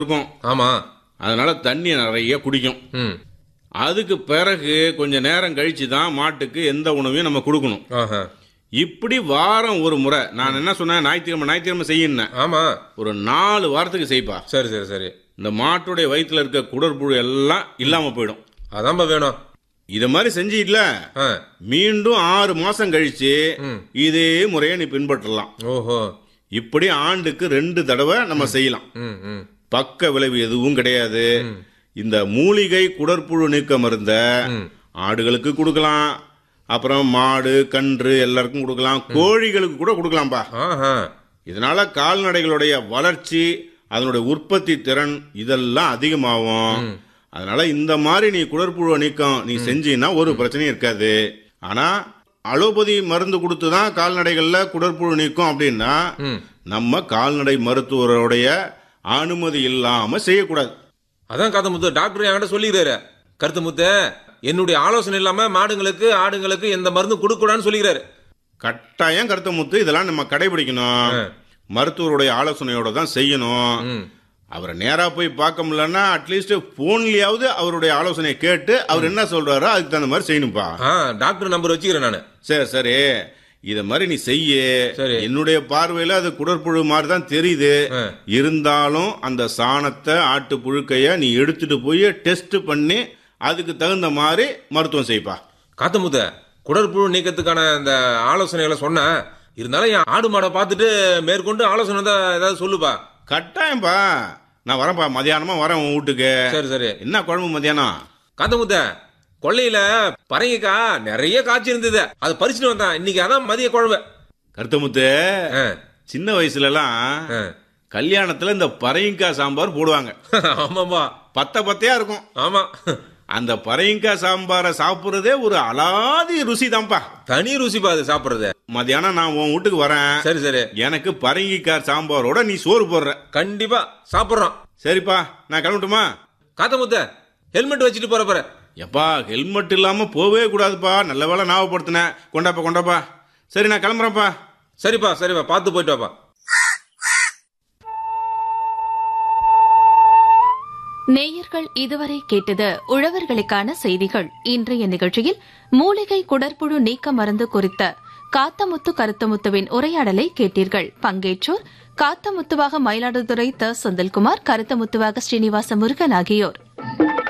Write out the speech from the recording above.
இருக்கும் ஆமா அதனால தண்ணி நிறைய குடிக்கும் ம் அதுக்கு பிறகு கொஞ்ச நேரம் கழிச்சு தான் மாட்டுக்கு எந்த உணவையும் நம்ம கொடுக்கணும் ஆஹா இப்படி வாரம் ஒரு முறை நான் என்ன சொன்னேன் ஞாயிற்றுக்கிழமை ஞாயிற்றுக்கிழமை செய்யினேன் ஆமா ஒரு நாலு வாரத்துக்கு செய்ப்பா சரி சரி சரி இந்த மாட்டுடைய வயிற்றுல இருக்க குடற்புழு எல்லாம் இல்லாம போயிடும் அதான்பா வேணும் இத மாதிரி செஞ்சிடல ஆ மீண்டும் ஆறு மாசம் கழிச்சு ம். இதே முறையை நீ பின்பற்றலாம் ஓஹோ இப்படி ஆண்டுக்கு ரெண்டு தடவை நம்ம செய்யலாம் ம் ம் பக்க விளைவு எதுவும் கிடையாது இந்த மூலிகை குடற்புழு நீக்க மருந்த ம். ஆடுகளுக்கு கொடுக்கலாம் அப்புறம் மாடு கன்று எல்லாருக்கும் கொடுக்கலாம் கோழிகளுக்கு கூட கொடுக்கலாம்பா ஆஹா இதனால கால்நடைகளுடைய வளர்ச்சி அதனுடைய உற்பத்தி திறன் இதெல்லாம் அதிகமாகும் அதனால இந்த மாதிரி நீ குடற்புழு நீக்கம் நீ செஞ்சீன்னா ஒரு பிரச்சனையும் இருக்காது ஆனா அலோபதி மருந்து கொடுத்து தான் கால்நடைகள்ல குடற்புழு நீக்கம் அப்படின்னா ம் நம்ம கால்நடை மருத்துவருடைய அனுமதி இல்லாம செய்யக்கூடாது அதான் கதை முத்து டாக்டர் என்கிட்ட சொல்லிக்கிறாரு கருத்து முத்து என்னுடைய ஆலோசனை இல்லாம மாடுங்களுக்கு ஆடுங்களுக்கு எந்த மருந்தும் கொடுக்க கூடாதுன்னு சொல்லிக்கிறாரு கட்டாயம் கருத்த முத்து இதெல்லாம் நம்ம கடைபிடிக்கணும் மருத்துவருடைய ஆலோசனையோட தான் செய்யணும் ம் அவரை நேரா போய் பார்க்க முடியலன்னா அட்லீஸ்ட் போன்லயாவது அவருடைய ஆலோசனையை கேட்டு அவர் என்ன சொல்றாரோ அதுக்கு தகுந்த மாதிரி செய்யணும்பா ஆ டாக்டர் நம்பர் வச்சுக்கிறேன் நான் சரி சரி இத மாதிரி நீ செய்ய சரி. என்னுடைய பார்வையில அது குடற்புழு மாதிரி தான் தெரியுது ஆ. இருந்தாலும் அந்த சாணத்தை ஆட்டு புழுக்கைய நீ எடுத்துட்டு போய் டெஸ்ட் பண்ணி அதுக்கு தகுந்த மாதிரி மருத்துவம் செய்ப்பா காத்த முத்த குடற்புழு நீக்கத்துக்கான இந்த ஆலோசனைகளை சொன்னேன் இருந்தாலும் என் ஆடு மாடை பார்த்துட்டு மேற்கொண்டு ஆலோசனை தான் ஏதாவது சொல்லுப்பா கட்டாயம்பா நான் வரேன்ப்பா மதியானமா வரேன் உன் வீட்டுக்கு சரி சரி என்ன குழம்பு மதியானம் காத்த முத்த கொள்ளையில பரங்கிக்கா நிறைய காய்ச்சி இருந்தது அதை பறிச்சுட்டு வந்தான் இன்னைக்கு அதான் மதிய குழம்பு கருத்தமுத்து ஆ, சின்ன வயசுல எல்லாம் ஆ. கல்யாணத்துல இந்த பறையங்காய் சாம்பார் போடுவாங்க ஆமாம்பா பத்த பத்தையா இருக்கும் ஆமா அந்த பறையங்காய் சாம்பாரை சாப்பிடுறதே ஒரு அலாதி ருசி தான்ப்பா தனி ருசிப்பா அது சாப்பிடுறது மதியானம் நான் உன் வீட்டுக்கு வரேன் சரி சரி எனக்கு பரங்கிக்காய் சாம்பாரோட நீ சோறு போடுற கண்டிப்பா சாப்பிடுறோம் சரிப்பா நான் கிளம்பட்டுமா காத்த முத்த ஹெல்மெட் வச்சுட்டு போற பாரு எப்பா ஹெல்மெட் இல்லாம போவே கூடாதுப்பா நல்ல வேலை ஞாபகப்படுத்தினேன் கொண்டாப்பா கொண்டாப்பா சரி நான் கிளம்புறேன்ப்பா சரிப்பா சரிப்பா பார்த்து போயிட்டு வாப்பா நேயர்கள் இதுவரை கேட்டது உழவர்களுக்கான செய்திகள் இன்றைய நிகழ்ச்சியில் மூலிகை குடற்புழு நீக்க மருந்து குறித்த காத்தமுத்து கருத்தமுத்துவின் உரையாடலை கேட்டீர்கள் பங்கேற்றோர் காத்தமுத்துவாக மயிலாடுதுறை த செந்தில்குமார் கருத்தமுத்துவாக ஸ்ரீனிவாச முருகன் ஆகியோர்